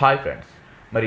hi friends మరి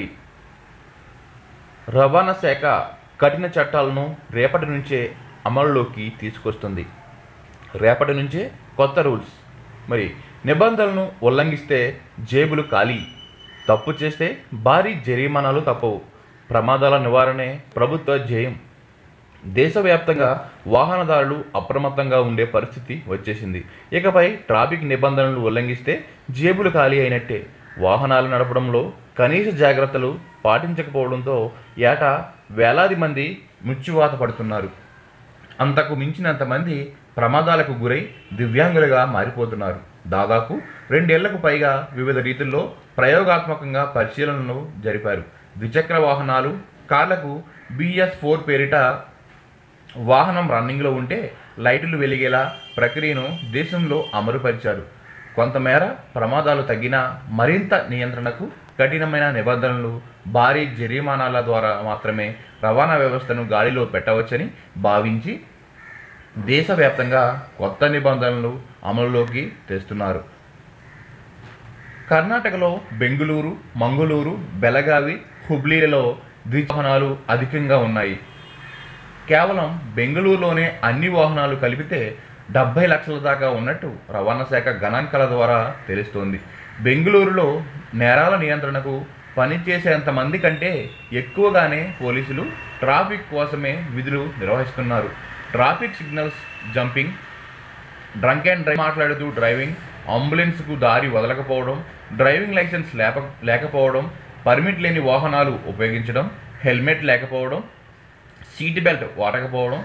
రవాణా శాఖ కఠిన చట్టాలను రేపటి నుంచే అమల్లోకి తీసుకొస్తుంది రేపటి నుంచే కొత్త రూల్స్ మరి నిబంధనలను ఉల్లంఘిస్తే జేబులు ఖాళీ తప్పు చేస్తే భారీ జరిమానాలు తప్పవు ప్రమాదాల నివారణే ప్రభుత్వ ధ్యేయం దేశవ్యాప్తంగా వాహనదారులు అప్రమత్తంగా ఉండే పరిస్థితి వచ్చేసింది ఇకపై ట్రాఫిక్ నిబంధనలు ఉల్లంఘిస్తే జేబులు ఖాళీ అయినట్టే వాహనాలు నడపడంలో కనీస జాగ్రత్తలు పాటించకపోవడంతో ఏటా వేలాది మంది మృత్యువాత పడుతున్నారు అంతకు మించినంత మంది ప్రమాదాలకు గురై దివ్యాంగులుగా మారిపోతున్నారు దాదాపు రెండేళ్లకు పైగా వివిధ రీతుల్లో ప్రయోగాత్మకంగా పరిశీలనలు జరిపారు ద్విచక్ర వాహనాలు కార్లకు బిఎస్ ఫోర్ పేరిట వాహనం రన్నింగ్లో ఉంటే లైటులు వెలిగేలా ప్రక్రియను దేశంలో అమలుపరిచారు కొంతమేర ప్రమాదాలు తగ్గినా మరింత నియంత్రణకు కఠినమైన నిబంధనలు భారీ జరిమానాల ద్వారా మాత్రమే రవాణా వ్యవస్థను గాడిలో పెట్టవచ్చని భావించి దేశవ్యాప్తంగా కొత్త నిబంధనలు అమలులోకి తెస్తున్నారు కర్ణాటకలో బెంగుళూరు మంగళూరు బెలగావి హుబ్లీలలో ద్వివాహనాలు అధికంగా ఉన్నాయి కేవలం బెంగళూరులోనే అన్ని వాహనాలు కలిపితే డెబ్బై లక్షల దాకా ఉన్నట్టు రవాణా శాఖ గణాంకాల ద్వారా తెలుస్తోంది బెంగళూరులో నేరాల నియంత్రణకు పనిచేసేంత మంది కంటే ఎక్కువగానే పోలీసులు ట్రాఫిక్ కోసమే విధులు నిర్వహిస్తున్నారు traffic signals jumping drunk and drive మాట్లాడుతూ డ్రైవింగ్ అంబులెన్స్కు దారి వదలకపోవడం డ్రైవింగ్ లైసెన్స్ లేక లేకపోవడం పర్మిట్ లేని వాహనాలు ఉపయోగించడం హెల్మెట్ లేకపోవడం సీట్ బెల్ట్ వాడకపోవడం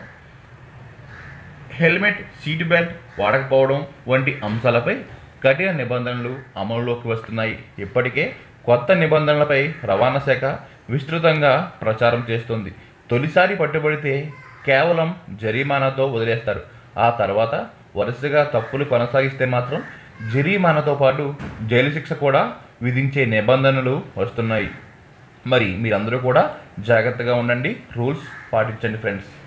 హెల్మెట్ సీట్ బెల్ట్ వాడకపోవడం వంటి అంశాలపై కఠిన నిబంధనలు అమలులోకి వస్తున్నాయి ఇప్పటికే కొత్త నిబంధనలపై రవాణా శాఖ విస్తృతంగా ప్రచారం చేస్తుంది తొలిసారి పట్టుబడితే కేవలం జరిమానాతో వదిలేస్తారు ఆ తర్వాత వరుసగా తప్పులు కొనసాగిస్తే మాత్రం జరిమానాతో పాటు జైలు శిక్ష కూడా విధించే నిబంధనలు వస్తున్నాయి మరి మీరందరూ కూడా జాగ్రత్తగా ఉండండి రూల్స్ పాటించండి ఫ్రెండ్స్